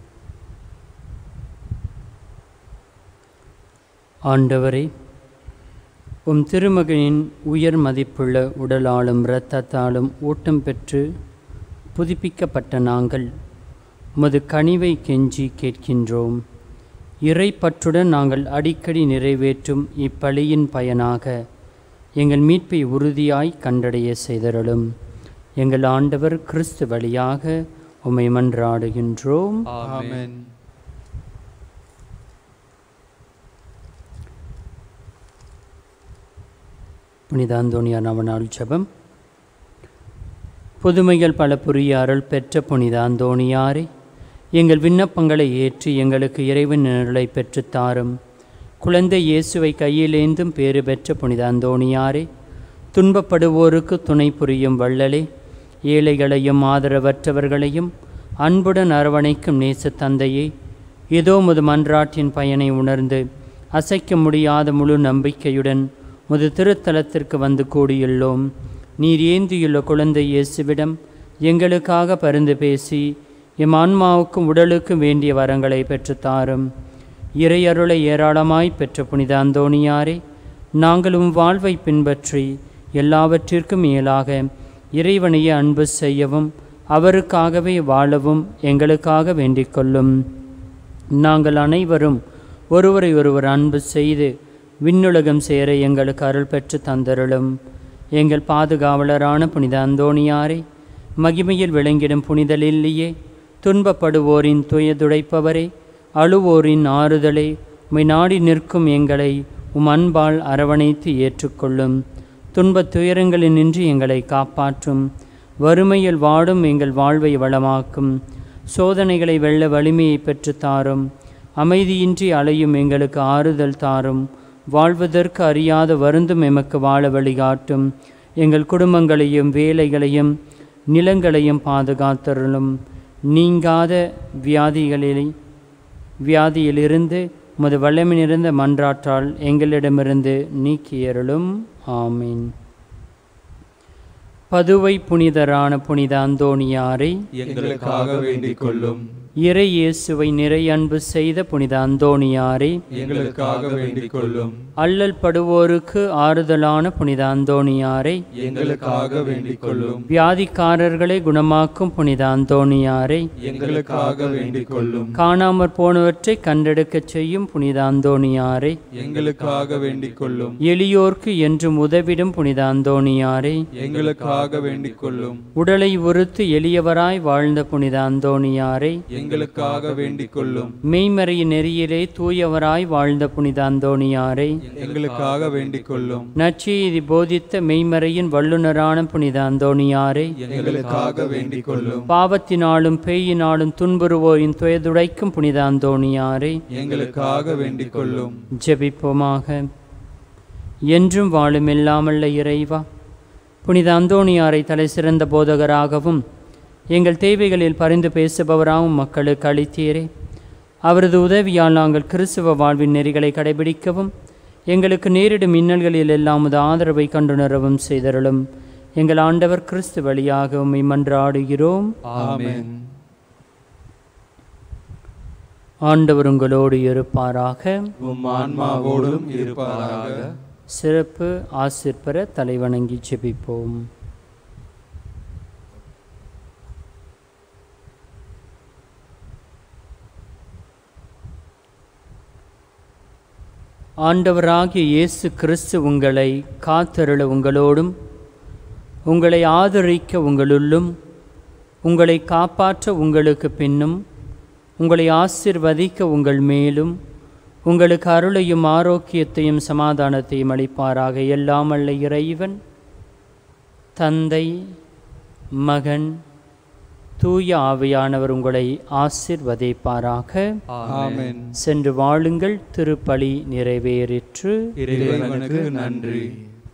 ஆண்டவரே உம் திருமகனின் உயர் மதிப்புள்ள உடலாலும் இரத்தத்தாலும் ஊட்டம் பெற்று புதுப்பிக்கப்பட்ட நாங்கள் உமது கனிவை கெஞ்சி கேட்கின்றோம் இறைப்பற்றுடன் நாங்கள் அடிக்கடி நிறைவேற்றும் இப்பலியின் பயனாக எங்கள் மீட்பை உறுதியாய் கண்டடைய செய்தருளும் எங்கள் ஆண்டவர் கிறிஸ்து வழியாக உம்மை மன்றாடுகின்றோம் ஆமென் புனித அந்தோணியார் நவநாள் ஜெபம் புதுமைகள் பல புரிய அருள் பெற்ற புனித அந்தோணியாரே எங்கள் விண்ணப்பங்களை ஏற்று எங்களுக்கு இறைவன் நிழலை பெற்றுத் தாரும் குழந்தை இயேசுவை கையிலேந்தும் பேறு பெற்ற புனித அந்தோணியாரே துன்பப்படுவோருக்கு துணை புரியும் வள்ளலே ஏழைகளையும் ஆதரவற்றவர்களையும் அன்புடன் அரவணைக்கும் நேச தந்தையே இதோ முது மன்றாட்டின் பயனை உணர்ந்து அசைக்க முடியாத முழு நம்பிக்கையுடன் முது திருத்தலத்திற்கு வந்து கூடியுள்ளோம் நீர் ஏந்தியுள்ள குழந்தை இயேசுவிடம் எங்களுக்காக பரிந்து பேசி எம் ஆன்மாவுக்கும் உடலுக்கும் வேண்டிய வரங்களை பெற்றுத் தாரும் இறையருளை ஏராளமாய் பெற்ற புனித அந்தோணியாரே நாங்களும் வாழ்வை பின்பற்றி எல்லாவற்றிற்கும் மேலாக இறைவனையே அன்பு செய்யவும் அவருக்காகவே வாழவும் எங்களுக்காக வேண்டிக் கொள்ளும் நாங்கள் அனைவரும் ஒருவரை ஒருவர் அன்பு செய்து விண்ணுலகம் சேர எங்களுக்கு அருள் பெற்று தந்தருளும் எங்கள் பாதுகாவலரான புனித அந்தோணியாரே மகிமையில் விளங்கிடும் புனித லில்லியே துன்பப்படுவோரின் துயதுடைப்பவரே அழுவோரின் ஆறுதலே உம்மை நாடி நிற்கும் எங்களை உம் அன்பால் அரவணைத்து ஏற்றுக்கொள்ளும் துன்பத் துயரங்களினின்று எங்களை காப்பாற்றும் வறுமையில் வாடும் எங்கள் வாழ்வை வளமாக்கும் சோதனைகளை வெல்ல வலிமையை பெற்று தாரும் அமைதியின்றி அலையும் எங்களுக்கு ஆறுதல் தாரும் வாழ்வதற்கு அறியாத வருந்தும் எமக்கு வாழ வழிகாட்டும் எங்கள் குடும்பங்களையும் வேலைகளையும் நிலங்களையும் பாதுகாத்தருளும் நீங்காத வியாதிகளிலே வியாதியிலிருந்து உமது வல்லமை நிறைந்த மன்றாற்றால் எங்களிடமிருந்து நீக்கியருளும் ஆமீன் பதுவை புனிதரான புனித அந்தோணியாரை எங்களுக்காக வேண்டிக் கொள்ளும் இறை இயேசுவை நிறை அன்பு செய்த புனித அந்தோணியாரே எங்களுக்காக வேண்டிக் கொள்ளும் அல்லல் படுவோருக்கு ஆறுதலான புனித அந்தோணியாரை எங்களுக்காக வேண்டிக் கொள்ளும் வியாதிக்காரர்களை குணமாக்கும் புனித அந்தோணியாரை எங்களுக்காக வேண்டிக் கொள்ளும் காணாமற் போனவற்றை கண்டெடுக்கச் செய்யும் புனித அந்தோணியாரை எங்களுக்காக வேண்டிக் கொள்ளும் எளியோர்க்கு என்றும் உதவிடும் புனித அந்தோணியாரை எங்களுக்காக வேண்டிக் கொள்ளும் உடலை உறுத்து எளியவராய் வாழ்ந்த புனித அந்தோணியாரை எங்களுக்காக வேண்டிக் கொள்ளும் மெய்மறையின் நெறியிலே தூயவராய் வாழ்ந்த புனித அந்தோணியாரை எங்களுக்காக வேண்டிக் கொள்ளும் நற்செய்தி போதித்த மெய்மறையின் வல்லுனரான புனித அந்தோணியாரை எங்களுக்காக வேண்டிக் கொள்ளும் பாவத்தினாலும் பேயினாலும் துன்புறுவோரின் துயதுடைக்கும் புனித அந்தோணியாரை எங்களுக்காக வேண்டிக் கொள்ளும் ஜெபிப்போமாக என்றும் வாழும் இல்லாமல்ல இறைவா புனித அந்தோணியாரை தலை சிறந்த போதகராகவும் எங்கள் தேவைகளில் பரிந்து பேசுபவராகவும் மக்களுக்கு அளித்தீரே அவரது உதவியால் நாங்கள் கிறிஸ்துவ வாழ்வின் நெறிகளை கடைபிடிக்கவும் எங்களுக்கு நேரிடும் இன்னல்களில் எல்லாம் உமது ஆதரவை கண்டுணரவும் செய்தருளும் எங்கள் ஆண்டவர் கிறிஸ்து வழியாக உம்மை மன்றாடுகிறோம் ஆமென் ஆண்டவர் உங்களோடு இருப்பாராக உம் ஆன்மாவோடும் இருப்பாராக சிறப்பு ஆசிர்பெற தலைவணங்கி ஜெபிப்போம் ஆண்டவராகிய இயேசு கிறிஸ்து உங்களை காத்தருள உங்களோடும் உங்களை ஆதரிக்க உங்களுள்ளும் உங்களை காப்பாற்ற உங்களுக்கு பின்னும் உங்களை ஆசிர்வதிக்க உங்கள் மேலும் உங்களுக்கு அருளையும் ஆரோக்கியத்தையும் சமாதானத்தையும் அளிப்பாராக எல்லாம் அல்ல இறைவன் தந்தை மகன் தூய ஆவியானவர் உங்களை ஆசிர்வதிப்பாராக ஆமென் சென்று வாழுங்கள் திருப்பலி நிறைவேறிற்று இறைவனுக்கு நன்றி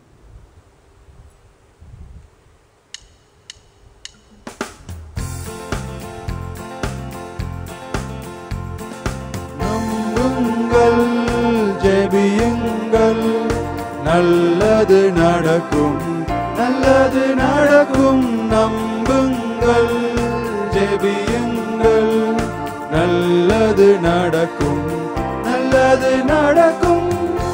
நம்புங்கள் ஜெபியுங்கள் நல்லது நடக்கும் நல்லது நடக்கும் நம்புங்கள் ஜெபியுங்கள் நல்லது நடக்கும்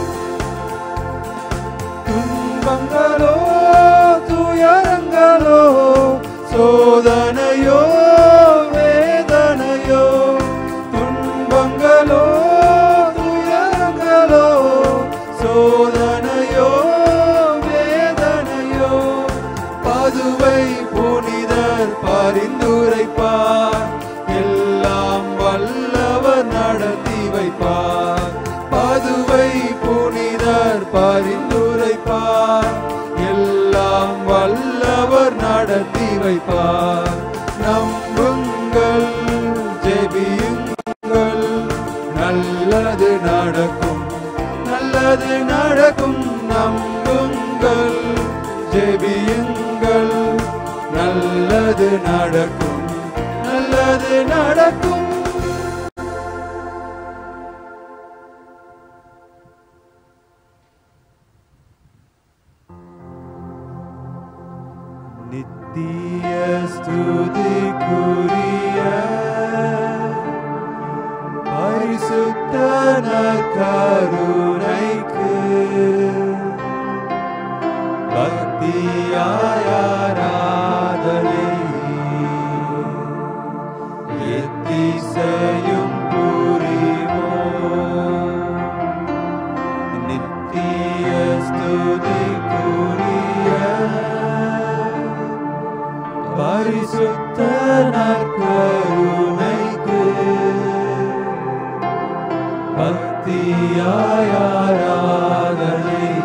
துன்பங்களோ துயரங்களோ சோதனையோ வேதனையோ துன்பங்களோ துயரங்களோ சோதனையோ வேதனையோ பதுவை புனிதர் பரிந்துரைப்பார் எல்லாம் வல்லவர் நடத்தி வைப்பார் பதுவை புனிதர் பரிந்துரைப்பார் எல்லாம் வல்லவர் நடத்தி வைப்பார் நம்புங்கள் ஜெபியுங்கள் நல்லது நடக்கும் நல்லது நடக்கும் நம்புங்கள் ஜெபியுங்கள் நல்லது நடக்கும் நல்லது நடக்கும் நித்திய ஸ்துதிக்குரிய பரிசுத்தன கருணைக்கு பக்தியாயாராதனை எத்திசையும் புரிவோம் நித்திய ஸ்துதிக்குரிய பரிசுத்த நற்கருணைக்கு பக்தியாயாராதனை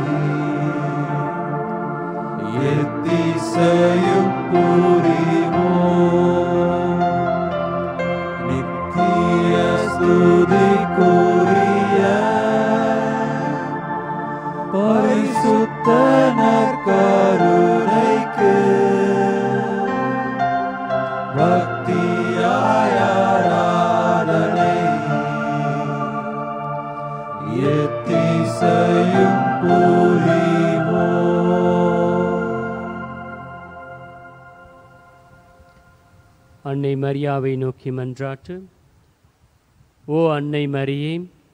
எத்திசையும் புரிவோம் நித்திய ஸ்துதிக்குரிய பரிசுத்த நற்கருணைக்கு பக்தியாயாராதனை எத்திசையும் புரிவோம் அன்னை மரியாவை நோக்கி மன்றாட்டு ஓ அன்னை மரியே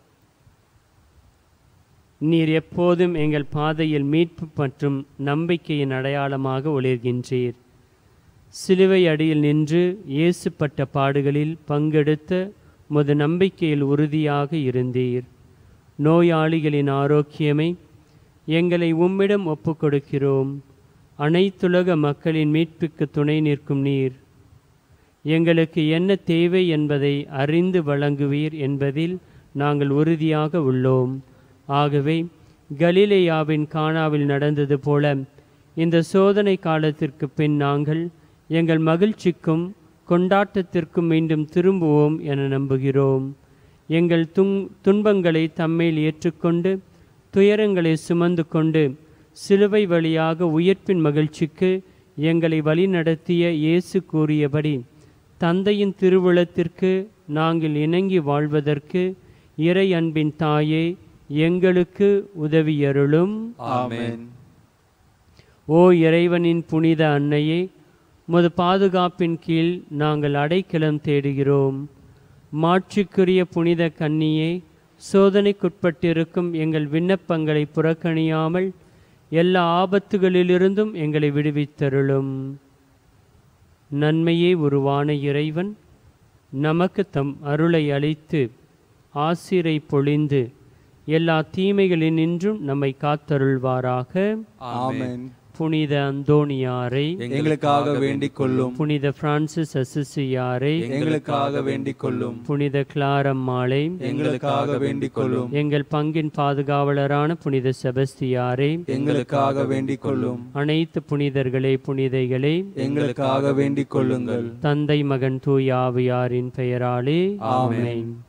நீர் எப்போதும் எங்கள் பாதையில் மீட்பு மற்றும் நம்பிக்கையின் அடையாளமாக ஒளிர்கின்றீர் சிலுவை அடியில் நின்று இயேசுப்பட்ட பாடுகளில் பங்கெடுத்த முது நம்பிக்கையில் உறுதியாக இருந்தீர் நோயாளிகளின் ஆரோக்கியமை எங்களை உம்மிடம் ஒப்புக்கொடுக்கிறோம் அனைத்துலக மக்களின் மீட்புக்கு துணை நிற்கும் நீர் எங்களுக்கு என்ன தேவை என்பதை அறிந்து வழங்குவீர் என்பதில் நாங்கள் உறுதியாக உள்ளோம் ஆகவே கலிலேயாவின் கானாவில் நடந்தது போல இந்த சோதனை காலத்திற்கு பின் நாங்கள் எங்கள் மகிழ்ச்சிக்கும் கொண்டாட்டத்திற்கும் மீண்டும் திரும்புவோம் என நம்புகிறோம் எங்கள் துன் துன்பங்களை தம்மேல் ஏற்றுக்கொண்டு துயரங்களை சுமந்து கொண்டு சிலுவை வழியாக உயிர்ப்பின் மகிழ்ச்சிக்கு எங்களை வழிநடத்திய இயேசு கூறியபடி தந்தையின் திருவுளத்திற்கு நாங்கள் இணங்கி வாழ்வதற்கு இறை அன்பின் தாயே எங்களுக்கு உதவியருளும் ஆமென் ஓ இறைவனின் புனித அன்னையே முது பாதுகாப்பின் கீழ் நாங்கள் அடைக்கலம் தேடுகிறோம் மாட்சிக்குரிய புனித கன்னியே சோதனைக்குட்பட்டிருக்கும் எங்கள் விண்ணப்பங்களை புறக்கணியாமல் எல்லா ஆபத்துகளிலிருந்தும் எங்களை விடுவித்தருளும் நன்மையே உருவான இறைவன் நமக்கு தம் அருளை அளித்து ஆசிரை பொழிந்து எல்லா தீமைகளினின்றும் நம்மை காத்தருள்வாராக ஆமென் புனித அந்தோணியாரை எங்களுக்காக வேண்டிக் கொள்ளும் புனித பிரான்சிஸ் அசிசியாரை எங்களுக்காக வேண்டிக் கொள்ளும் புனித கிளாரம்மாளை எங்களுக்காக வேண்டிக் கொள்ளும் எங்கள் பங்கின் பாதுகாவலரான புனித செபஸ்தியாரை எங்களுக்காக வேண்டிக் கொள்ளும் அனைத்து புனிதர்களே புனிதைகளே எங்களுக்காக வேண்டிக் கொள்ளுங்கள் தந்தை மகன் தூய் ஆவியாரின் பெயராலே ஆமென். ஆமென்